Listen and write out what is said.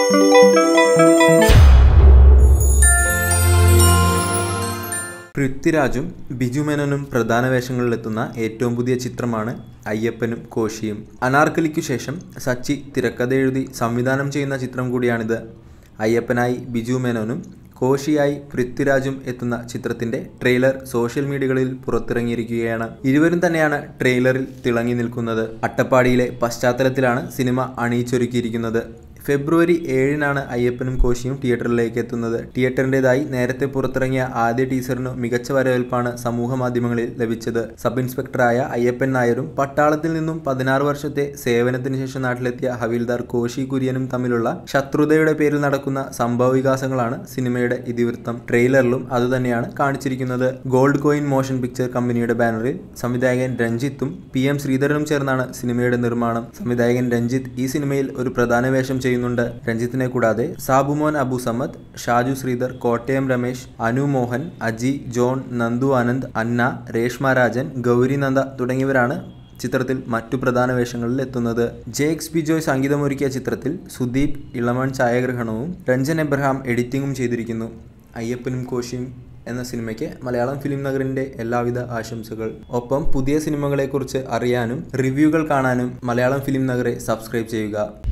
പൃഥ്വിരാജും ബിജു മേനോനും പ്രധാന വേഷങ്ങളിലെത്തുന്ന ഏറ്റവും പുതിയ ചിത്രമാണ് അയ്യപ്പനും കോശിയും അനാർക്കലിക്കു ശേഷം സച്ചി തിരക്കഥ എഴുതി സംവിധാനം ചെയ്യുന്ന ചിത്രം കൂടിയാണിത് അയ്യപ്പനായി ബിജു മേനോനും കോശിയായി പൃഥ്വിരാജും എത്തുന്ന ചിത്രത്തിന്റെ ട്രെയിലർ സോഷ്യൽ മീഡിയകളിൽ പുറത്തിറങ്ങിയിരിക്കുകയാണ് ഇരുവരും തന്നെയാണ് ട്രെയിലറിൽ തിളങ്ങി നിൽക്കുന്നത് അട്ടപ്പാടിയിലെ പശ്ചാത്തലത്തിലാണ് സിനിമ അണിയിച്ചൊരുക്കിയിരിക്കുന്നത് ഫെബ്രുവരി ഏഴിനാണ് അയ്യപ്പനും കോശിയും തിയേറ്ററിലേക്ക് എത്തുന്നത് തിയേറ്ററിൻ്റെതായി നേരത്തെ പുറത്തിറങ്ങിയ ആദ്യ ടീസറിന് മികച്ച വരവേൽപ്പാണ് സമൂഹ മാധ്യമങ്ങളിൽ ലഭിച്ചത് സബ് ഇൻസ്പെക്ടറായ അയ്യപ്പൻ നായരും പട്ടാളത്തിൽ നിന്നും പതിനാറ് വർഷത്തെ സേവനത്തിന് ശേഷം നാട്ടിലെത്തിയ ഹവിൽദാർ കോശി കുര്യനും തമ്മിലുള്ള ശത്രുതയുടെ പേരിൽ നടക്കുന്ന സംഭവ വികാസങ്ങളാണ് സിനിമയുടെ ഇതിവൃത്തം ട്രെയിലറിലും അതുതന്നെയാണ് കാണിച്ചിരിക്കുന്നത് ഗോൾഡ് കോയിൻ മോഷൻ പിക്ചർ കമ്പനിയുടെ ബാനറിൽ സംവിധായകൻ രഞ്ജിത്തും പി എം ശ്രീധരനും ചേർന്നാണ് സിനിമയുടെ നിർമ്മാണം സംവിധായകൻ രഞ്ജിത്ത് ഈ സിനിമയിൽ ഒരു പ്രധാന വേഷം ചെയ്യുന്നുണ്ട് രഞ്ജിത്തിനെ കൂടാതെ സാബുമോൻ അബു സമദ് ഷാജു ശ്രീധർ കോട്ടയം രമേശ് അനു മോഹൻ അജി ജോൺ നന്ദു ആനന്ദ് അന്ന രേഷ്മ രാജൻ ഗൗരി നന്ദ തുടങ്ങിയവരാണ് ചിത്രത്തിൽ മറ്റു പ്രധാന വേഷങ്ങളിൽ എത്തുന്നത് ജേക്സ് ബിജോയ് സംഗീതമൊരുക്കിയ ചിത്രത്തിൽ സുദീപ് ഇളമൺ ഛായാഗ്രഹണവും രഞ്ജൻ എബ്രഹാം എഡിറ്റിംഗും ചെയ്തിരിക്കുന്നു അയ്യപ്പനും കോശിയും എന്ന സിനിമയ്ക്ക് മലയാളം ഫിലിം നഗറിന്റെ എല്ലാവിധ ആശംസകൾ ഒപ്പം പുതിയ സിനിമകളെക്കുറിച്ച് അറിയാനും റിവ്യൂകൾ കാണാനും മലയാളം ഫിലിം നഗറെ സബ്സ്ക്രൈബ് ചെയ്യുക